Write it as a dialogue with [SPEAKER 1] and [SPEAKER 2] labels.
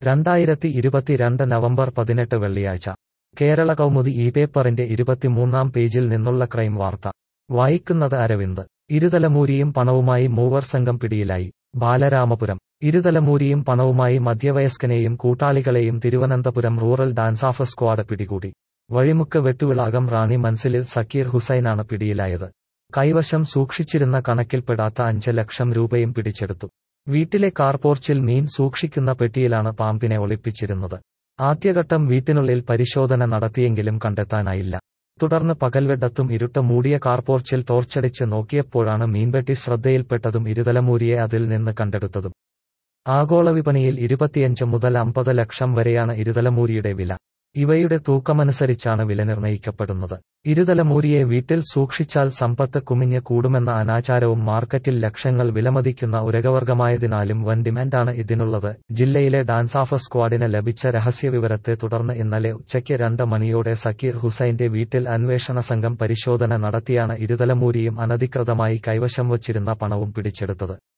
[SPEAKER 1] രണ്ടായിരത്തി ഇരുപത്തിരണ്ട് നവംബർ പതിനെട്ട് വെള്ളിയാഴ്ച കേരള കൗമുദി ഈ പേപ്പറിന്റെ ഇരുപത്തിമൂന്നാം പേജിൽ നിന്നുള്ള ക്രൈം വാർത്ത വായിക്കുന്നത് അരവിന്ദ് ഇരുതലമൂരിയും പണവുമായി മൂവർ സംഘം പിടിയിലായി ബാലരാമപുരം ഇരുതലമൂരിയും പണവുമായി മധ്യവയസ്കനെയും കൂട്ടാളികളെയും തിരുവനന്തപുരം റൂറൽ ഡാൻസാഫ് സ്ക്വാഡ് പിടികൂടി വഴിമുക്ക് വെട്ടുവിളാകം റാണി മൻസിലിൽ സക്കീർ ഹുസൈനാണ് പിടിയിലായത് കൈവശം സൂക്ഷിച്ചിരുന്ന കണക്കിൽപ്പെടാത്ത അഞ്ച് ലക്ഷം രൂപയും പിടിച്ചെടുത്തു വീട്ടിലെ കാർപോർച്ചിൽ മീൻ സൂക്ഷിക്കുന്ന പെട്ടിയിലാണ് പാമ്പിനെ ഒളിപ്പിച്ചിരുന്നത് ആദ്യഘട്ടം വീട്ടിനുള്ളിൽ പരിശോധന നടത്തിയെങ്കിലും കണ്ടെത്താനായില്ല തുടർന്ന് പകൽവെട്ടത്തും ഇരുട്ട് മൂടിയ കാർപോർച്ചിൽ ടോർച്ചടിച്ച് നോക്കിയപ്പോഴാണ് മീൻവെട്ടി ശ്രദ്ധയിൽപ്പെട്ടതും ഇരുതലമൂരിയെ അതിൽ നിന്ന് കണ്ടെടുത്തതും ആഗോള വിപണിയിൽ ഇരുപത്തിയഞ്ച് മുതൽ അമ്പത് ലക്ഷം വരെയാണ് ഇരുതലമൂരിയുടെ വില ഇവയുടെ തൂക്കമനുസരിച്ചാണ് വില നിർണ്ണയിക്കപ്പെടുന്നത് ഇരുതലമൂരിയെ വീട്ടിൽ സൂക്ഷിച്ചാൽ സമ്പത്ത് കുമിഞ്ഞ് കൂടുമെന്ന അനാചാരവും മാർക്കറ്റിൽ ലക്ഷങ്ങൾ വിലമതിക്കുന്ന ഉരകവർഗമായതിനാലും വൻ ഡിമാൻഡാണ് ഇതിനുള്ളത് ജില്ലയിലെ ഡാൻസാഫ് സ്ക്വാഡിന് ലഭിച്ച രഹസ്യവിവരത്തെ തുടർന്ന് ഇന്നലെ ഉച്ചയ്ക്ക് രണ്ട് മണിയോടെ സക്കീർ ഹുസൈന്റെ വീട്ടിൽ അന്വേഷണ സംഘം പരിശോധന നടത്തിയാണ് ഇരുതലമൂരിയും അനധികൃതമായി കൈവശം വച്ചിരുന്ന പണവും പിടിച്ചെടുത്തത്